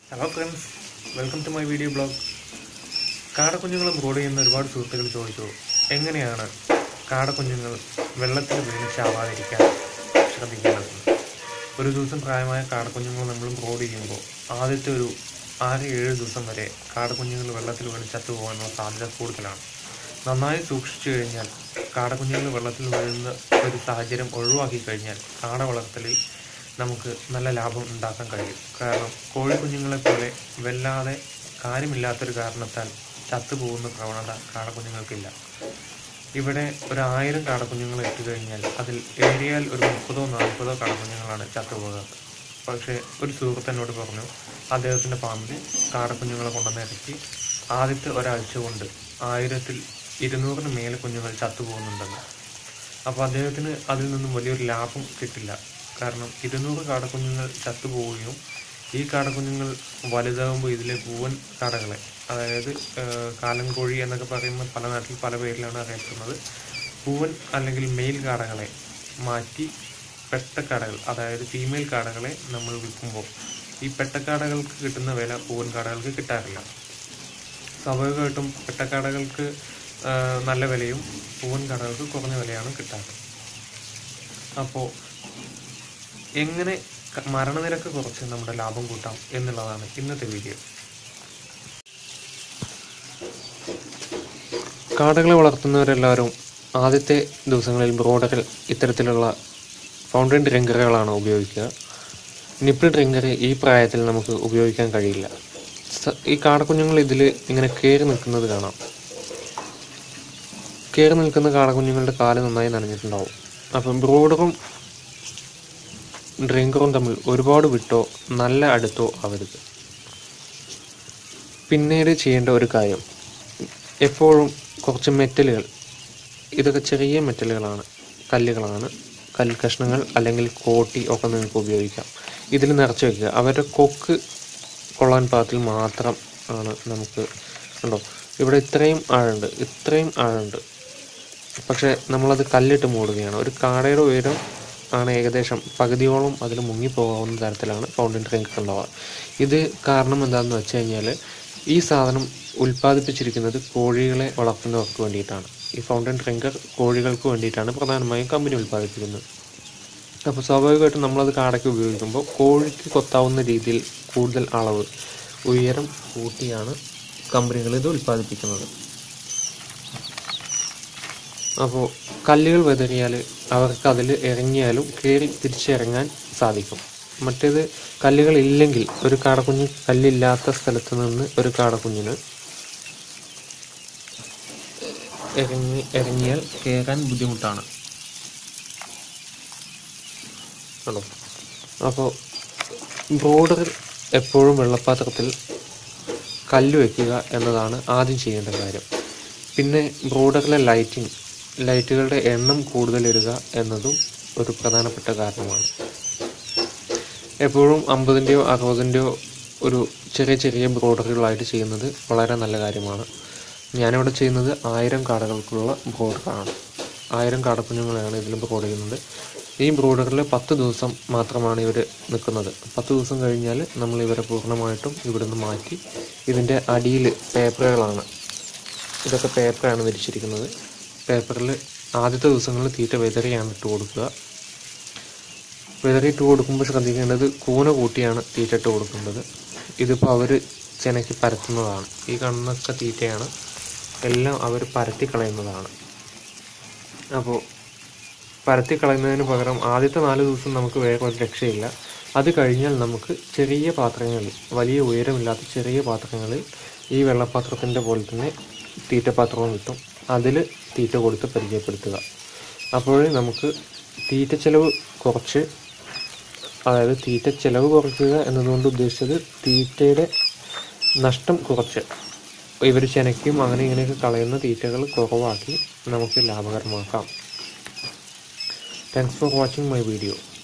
hello friends welcome to my video blog കാടക്കുഞ്ഞുങ്ങളും brood ചെയ്യുന്ന ഒരുപാട് സുഹൃത്തുക്കൾ ചോദിച്ചു എങ്ങനെയാണ് കാടക്കുഞ്ഞുങ്ങൾ വെള്ളത്തിൽ വീണ് ചാവാതിരിക്കാൻ ശ്രദ്ധിക്കേണ്ടതെന്ന് ഒരു ദിവസം പ്രായമായ കാടക്കുഞ്ഞുങ്ങൾ നമ്മൾ ബ്രോഡ് ചെയ്യുമ്പോൾ ആദ്യത്തെ ഒരു ആറ് ഏഴ് ദിവസം വരെ കാടക്കുഞ്ഞുങ്ങൾ വെള്ളത്തിൽ വീണ് ചത്തുപോകാനുള്ള സാധ്യത കൂടുതലാണ് നന്നായി സൂക്ഷിച്ചു കഴിഞ്ഞാൽ കാടക്കുഞ്ഞുങ്ങൾ വെള്ളത്തിൽ വീഴുന്ന ഒരു സാഹചര്യം ഒഴിവാക്കി കഴിഞ്ഞാൽ കാട വളർത്തലിൽ നമുക്ക് നല്ല ലാഭം ഉണ്ടാക്കാൻ കഴിയും കാരണം കോഴിക്കുഞ്ഞുങ്ങളെ പോലെ വല്ലാതെ കാര്യമില്ലാത്തൊരു കാരണത്താൽ ചത്തുപോകുന്ന പ്രവണത കാടക്കുഞ്ഞുങ്ങൾക്കില്ല ഇവിടെ ഒരു ആയിരം കാടക്കുഞ്ഞുങ്ങൾ ഇട്ട് കഴിഞ്ഞാൽ അതിൽ ഏറിയാൽ ഒരു മുപ്പതോ നാൽപ്പതോ കാടക്കുഞ്ഞുങ്ങളാണ് ചത്തുപോകാറ് പക്ഷേ ഒരു സുഹൃത്ത് എന്നോട് പറഞ്ഞു അദ്ദേഹത്തിൻ്റെ ഫാമിൽ കാടക്കുഞ്ഞുങ്ങളെ കൊണ്ടുവന്ന് ഇറക്കി ആദ്യത്തെ ഒരാഴ്ച കൊണ്ട് ആയിരത്തിൽ ഇരുന്നൂറിന് മേലെ കുഞ്ഞുങ്ങൾ ചത്തുപോകുന്നുണ്ടെന്ന് അപ്പോൾ അദ്ദേഹത്തിന് അതിൽ നിന്നും വലിയൊരു ലാഭം കിട്ടില്ല കാരണം ഇരുന്നൂറ് കാടക്കുഞ്ഞുങ്ങൾ ചത്തുപോവുകയും ഈ കാടക്കുഞ്ഞുങ്ങൾ വലുതാകുമ്പോൾ ഇതിലെ പൂവൻ കാടകളെ അതായത് ഏഹ്, കാലൻ കോഴി എന്നൊക്കെ പറയുന്ന പല നാട്ടിൽ പല പേരിലാണ് അറിയപ്പെടുന്നത് പൂവൻ അല്ലെങ്കിൽ മെയിൽ കാടകളെ മാറ്റി പെട്ടക്കാടകൾ അതായത് ഫീമെയിൽ കാടകളെ നമ്മൾ വിൽക്കുമ്പോൾ ഈ പെട്ടക്കാടകൾക്ക് കിട്ടുന്ന വില പൂവൻ കാടകൾക്ക് കിട്ടാറില്ല സ്വാഭാവികമായിട്ടും പെട്ടക്കാടകൾക്ക് ആ, നല്ല വിലയും പൂവൻ കാടകൾക്ക് കുറഞ്ഞ വിലയാണ് കിട്ടാറ് അപ്പോൾ എങ്ങനെ ക- മരണനിരക്ക് കുറച്ച് നമ്മുടെ ലാഭം കൂട്ടാം എന്നുള്ളതാണ് ഇന്നത്തെ വീഡിയോ കാടകളെ വളർത്തുന്നവരെല്ലാവരും ആദ്യത്തെ ദിവസങ്ങളിൽ ബ്രോഡറിൽ ഇത്തരത്തിലുള്ള ഫൗണ്ടൻ ഡ്രിങ്കറുകളാണ് ഉപയോഗിക്കുക നിപ്പിൾ ഡ്രിങ്കർ ഈ പ്രായത്തിൽ നമുക്ക് ഉപയോഗിക്കാൻ കഴിയില്ല സ- ഈ കാടക്കുഞ്ഞുങ്ങൾ ഇതിൽ ഇങ്ങനെ കയറി നിൽക്കുന്നത് കാണാം കയറി നിൽക്കുന്ന കാടക്കുഞ്ഞുങ്ങളുടെ കാല് നന്നായി നനഞ്ഞിട്ടുണ്ടാവും അപ്പം ബ്രോഡറും ഡ്രിങ്കറും തമ്മിൽ ഒരുപാട് വിട്ടോ നല്ല അടുത്തോ ആവരുത് പിന്നീട് ചെയ്യേണ്ട ഒരു കാര്യം എപ്പോഴും കുറച്ച് മെറ്റലുകൾ ഇതൊക്കെ ചെറിയ മെറ്റലുകളാണ് കല്ലുകളാണ് കല്ല് കഷ്ണങ്ങൾ അല്ലെങ്കിൽ കോട്ടി ഒക്കെ നിങ്ങൾക്ക് ഉപയോഗിക്കാം ഇതിൽ നിറച്ച് വെക്കുക അവരുടെ കൊക്ക് കൊള്ളാൻ പാകത്തിൽ മാത്രം ആണ് നമുക്ക് ഉണ്ടോ ഇവിടെ ഇത്രയും ആഴുണ്ട് ഇത്രയും ആഴുണ്ട് പക്ഷേ നമ്മളത് കല്ലിട്ട് മൂടുകയാണ് ഒരു കാടയുടെ ഉയരം ആണ് ഏകദേശം പകുതിയോളം അതിൽ മുങ്ങിപ്പോകാവുന്ന തരത്തിലാണ് ഫൗണ്ടൻ ഡ്രിങ്ക് ഉണ്ടാവുക ഇത് കാരണം എന്താണെന്ന് വെച്ച് കഴിഞ്ഞാൽ ഈ സാധനം ഉൽപ്പാദിപ്പിച്ചിരിക്കുന്നത് കോഴികളെ വളർത്തുന്നവർക്ക് വേണ്ടിയിട്ടാണ് ഈ ഫൗണ്ടൻ ഡ്രിങ്കർ കോഴികൾക്ക് വേണ്ടിയിട്ടാണ് പ്രധാനമായും കമ്പനി ഉൽപ്പാദിപ്പിക്കുന്നത് അപ്പോൾ സ്വാഭാവികമായിട്ടും നമ്മളത് കാടയ്ക്ക് ഉപയോഗിക്കുമ്പോൾ കോഴിക്ക് കൊത്താവുന്ന രീതിയിൽ കൂടുതൽ അളവ് ഉയരം കൂട്ടിയാണ് കമ്പനികൾ ഇത് ഉൽപ്പാദിപ്പിക്കുന്നത് അപ്പോൾ കല്ലുകൾ വെതറിയാൽ അവർക്ക് അതിൽ ഇറങ്ങിയാലും കയറി തിരിച്ചിറങ്ങാൻ സാധിക്കും മറ്റേത് കല്ലുകൾ ഇല്ലെങ്കിൽ ഒരു കാടക്കുഞ്ഞ് കല്ലില്ലാത്ത സ്ഥലത്ത് നിന്ന് ഒരു കാടക്കുഞ്ഞിന് ഇറങ്ങി ഇറങ്ങിയാൽ കയറാൻ ബുദ്ധിമുട്ടാണ് ആണോ അപ്പോൾ ബ്രോഡറിൽ എപ്പോഴും വെള്ളപ്പാത്രത്തിൽ കല്ല് വയ്ക്കുക എന്നതാണ് ആദ്യം ചെയ്യേണ്ട കാര്യം പിന്നെ ബ്രോഡറിലെ ലൈറ്റിംഗ് ലൈറ്റുകളുടെ എണ്ണം കൂടുതൽ ഇടുക എന്നതും ഒരു പ്രധാനപ്പെട്ട കാരണമാണ് എപ്പോഴും അമ്പതിൻ്റെയോ അറുപതിൻ്റെയോ ഒരു ചെറിയ ചെറിയ ബ്രോഡറുകളായിട്ട് ചെയ്യുന്നത് വളരെ നല്ല കാര്യമാണ് ഞാനിവിടെ ചെയ്യുന്നത് ആയിരം കാടകൾക്കുള്ള ബ്രോഡറാണ് ആയിരം കാടക്കുഞ്ഞുങ്ങളെയാണ് ഇതിൽ ബ്രോഡ് ചെയ്യുന്നത് ഈ ബ്രോഡറിൽ പത്ത് ദിവസം മാത്രമാണ് ഇവർ നിൽക്കുന്നത് പത്ത് ദിവസം കഴിഞ്ഞാൽ നമ്മൾ ഇവരെ പൂർണ്ണമായിട്ടും ഇവിടുന്ന് മാറ്റി ഇതിൻ്റെ അടിയിൽ പേപ്പറുകളാണ് ഇതൊക്കെ പേപ്പറാണ് വിരിച്ചിരിക്കുന്നത് പേപ്പറിൽ ആദ്യത്തെ ദിവസങ്ങളിൽ തീറ്റ വെതറിയാണ് ഇട്ട് കൊടുക്കുക വിതറിയിട്ട് കൊടുക്കുമ്പോൾ ശ്രദ്ധിക്കേണ്ടത് കൂന കൂട്ടിയാണ് തീറ്റ ഇട്ട് കൊടുക്കേണ്ടത് ഇതിപ്പോൾ അവർ ചെനക്കി പരത്തുന്നതാണ് ഈ കാണുന്നൊക്കെ തീറ്റയാണ് എല്ലാം അവർ പരത്തി കളയുന്നതാണ് അപ്പോൾ പരത്തി കളയുന്നതിന് പകരം ആദ്യത്തെ നാല് ദിവസം നമുക്ക് വേറെ ഒരു രക്ഷയില്ല അത് കഴിഞ്ഞാൽ നമുക്ക് ചെറിയ പാത്രങ്ങളിൽ വലിയ ഉയരമില്ലാത്ത ചെറിയ പാത്രങ്ങളിൽ ഈ വെള്ളപ്പാത്രത്തിൻ്റെ പോലെ തന്നെ തീറ്റപാത്രവും കിട്ടും അതിൽ തീറ്റ കൊടുത്ത് പരിചയപ്പെടുത്തുക അപ്പോഴേ നമുക്ക് തീറ്റ ചെലവ് കുറച്ച് അതായത് തീറ്റ ചെലവ് കുറയ്ക്കുക എന്നതുകൊണ്ട് ഉദ്ദേശിച്ചത് തീറ്റയുടെ നഷ്ടം കുറച്ച് ഇവർ ചെനയ്ക്കും അങ്ങനെ ഇങ്ങനെയൊക്കെ കളയുന്ന തീറ്റകൾ കുറവാക്കി നമുക്ക് ലാഭകരമാക്കാം thanks for watching my video